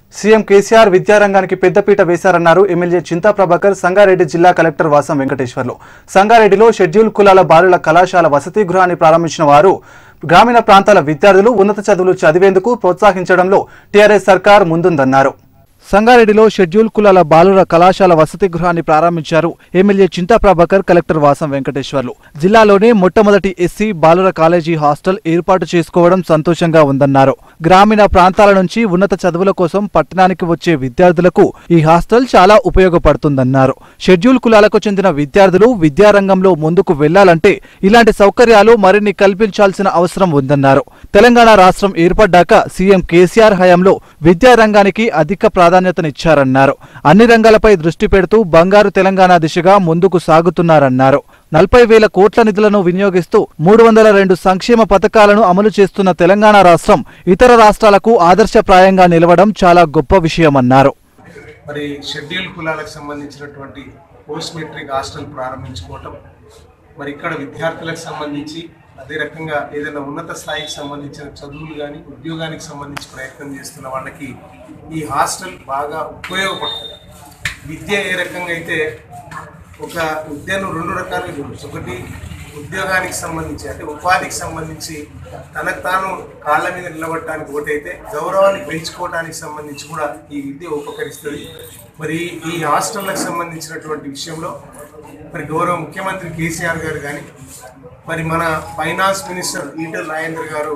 CM KCR విద్యారంగానికి పెద్దపీట వేశారన్నారు ఎమ్మెల్యే చింతా ప్రభాకర్ సంగారెడ్డి జిల్లా కలెక్టర్ వాసం వెంకటేశ్వర్లు సంగారెడ్డిలో షెడ్యూల్ కులాల బాలుల కళాశాల వసతి గృహాన్ని ప్రారంభించిన వారు గ్రామీణ ప్రాంతాల విద్యార్థులు ఉన్నత చదువులు చదివేందుకు ప్రోత్సహించడంలో టీఆర్ఎస్ సర్కార్ ముందుందన్నారు సంగారెడ్డిలో షెడ్యూల్ కులాల బాలుర కళాశాల వసతి గృహాన్ని ప్రారంభించారు ఎమ్మెల్యే చింతా ప్రభాకర్ కలెక్టర్ వాసం వెంకటేశ్వర్లు జిల్లాలోనే మొట్టమొదటి ఎస్సీ బాలుర కాలేజీ హాస్టల్ ఏర్పాటు చేసుకోవడం సంతోషంగా ఉందన్నారు గ్రామీణ ప్రాంతాల నుంచి ఉన్నత చదువుల కోసం పట్టణానికి వచ్చే విద్యార్థులకు ఈ హాస్టల్ చాలా ఉపయోగపడుతుందన్నారు షెడ్యూల్ కులాలకు చెందిన విద్యార్థులు విద్యారంగంలో ముందుకు వెళ్లాలంటే ఇలాంటి సౌకర్యాలు మరిన్ని కల్పించాల్సిన అవసరం ఉందన్నారు తెలంగాణ రాష్ట్రం ఏర్పడ్డాక సీఎం కేసీఆర్ హయాంలో విద్యారంగానికి అధిక ప్రాధాన్యతనిచ్చారన్నారు అన్ని రంగాలపై దృష్టి పెడుతూ బంగారు తెలంగాణ దిశగా ముందుకు సాగుతున్నారన్నారు నలభై వేల కోట్ల నిధులను వినియోగిస్తూ మూడు వందల రెండు సంక్షేమ పథకాలను అమలు చేస్తున్న తెలంగాణ రాష్ట్రం ఇతర రాష్ట్రాలకు ఆదర్శప్రాయంగా నిలవడం చాలా గొప్ప విషయమన్నారు మరి షెడ్యూల్ కులాలకు సంబంధించినటువంటి పోస్ట్ మెట్రిక్ హాస్టల్ ప్రారంభించుకోవటం మరి ఇక్కడ విద్యార్థులకు సంబంధించి అదే రకంగా ఏదైనా ఉన్నత స్థాయికి సంబంధించిన చదువులు కానీ ఉద్యోగానికి సంబంధించి ప్రయత్నం చేస్తున్న వాళ్ళకి ఈ హాస్టల్ బాగా ఉపయోగపడుతుంది విద్య ఏ రకంగా అయితే ఒక విద్యను రెండు రకాలుగా చూడొచ్చు ఒకటి ఉద్యోగానికి సంబంధించి అంటే ఉపాధికి సంబంధించి తనకు తాను కాళ్ళ మీద నిలబడటానికి ఒకటైతే గౌరవాన్ని పెంచుకోవడానికి సంబంధించి కూడా ఈ విద్య ఉపకరిస్తుంది మరి ఈ హాస్టళ్లకు సంబంధించినటువంటి విషయంలో మరి గౌరవ ముఖ్యమంత్రి కేసీఆర్ గారు కానీ మరి మన ఫైనాన్స్ మినిస్టర్ ఈటెల రాజేందర్ గారు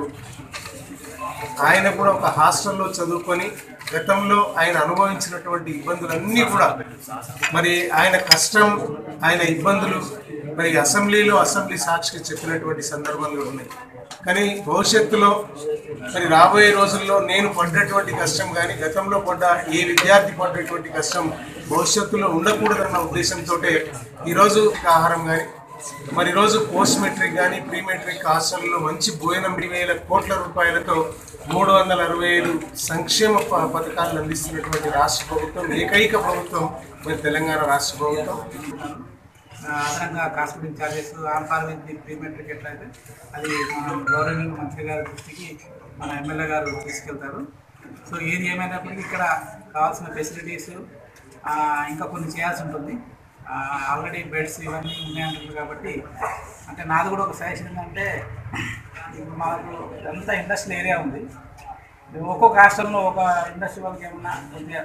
ఆయన కూడా ఒక హాస్టల్లో చదువుకొని గతంలో ఆయన అనుభవించినటువంటి ఇబ్బందులన్నీ కూడా మరి ఆయన కష్టం ఆయన ఇబ్బందులు మరి అసెంబ్లీలో అసెంబ్లీ సాక్షిగా చెప్పినటువంటి సందర్భాలు ఉన్నాయి కానీ భవిష్యత్తులో మరి రాబోయే రోజుల్లో నేను పడ్డటువంటి కష్టం కానీ గతంలో పడ్డ ఏ విద్యార్థి పడ్డటువంటి కష్టం భవిష్యత్తులో ఉండకూడదన్న ఉద్దేశంతో ఈరోజు ఆహారం కానీ మరి ఈరోజు పోస్ట్ మెట్రిక్ కానీ ప్రీ మెట్రిక్ హాస్టల్లో మంచి భోజనం వేల కోట్ల రూపాయలతో మూడు వందల అరవై ఐదు సంక్షేమ ప- పథకాలను అందిస్తున్నటువంటి రాష్ట్ర ప్రభుత్వం ఏకైక ప్రభుత్వం మరి తెలంగాణ రాష్ట్ర ప్రభుత్వం ఆ, అదనంగా cosmetic charges on farming prematric ఎట్లయితే అది మన గవర్నమెంట్ మంత్రి గారి దృష్టికి మన ఎమ్మెల్యే గారు తీసుకెళ్తారు సో ఏది ఏమైనప్పటికీ ఇక్కడ కావాల్సిన ఫెసిలిటీస్ ఇంకా కొన్ని చేయాల్సి ఉంటుంది ఆల్రెడీ బెడ్స్ ఇవన్నీ ఉన్నాయంటున్నారు కాబట్టి అంటే నాది కూడా ఒక సజెషన్ ఏంటంటే ఇప్పుడు మాకు అంతా ఇండస్ట్రియల్ ఏరియా ఉంది ఒక్కొక్క రాష్ట్రంలో ఒక ఇండస్ట్రీ వాళ్ళకి ఏమన్నా కొద్దిగా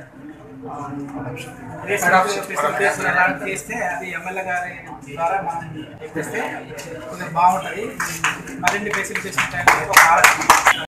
ఫెసిలిటీస్ అలాంటివి చేస్తే అది ఎమ్మెల్యే గారి ద్వారా మనం ఇప్పిస్తే కొద్దిగా బాగుంటుంది మరిన్ని ఫెసిలిటీస్ ఉంటాయని ఒక ఆలోచన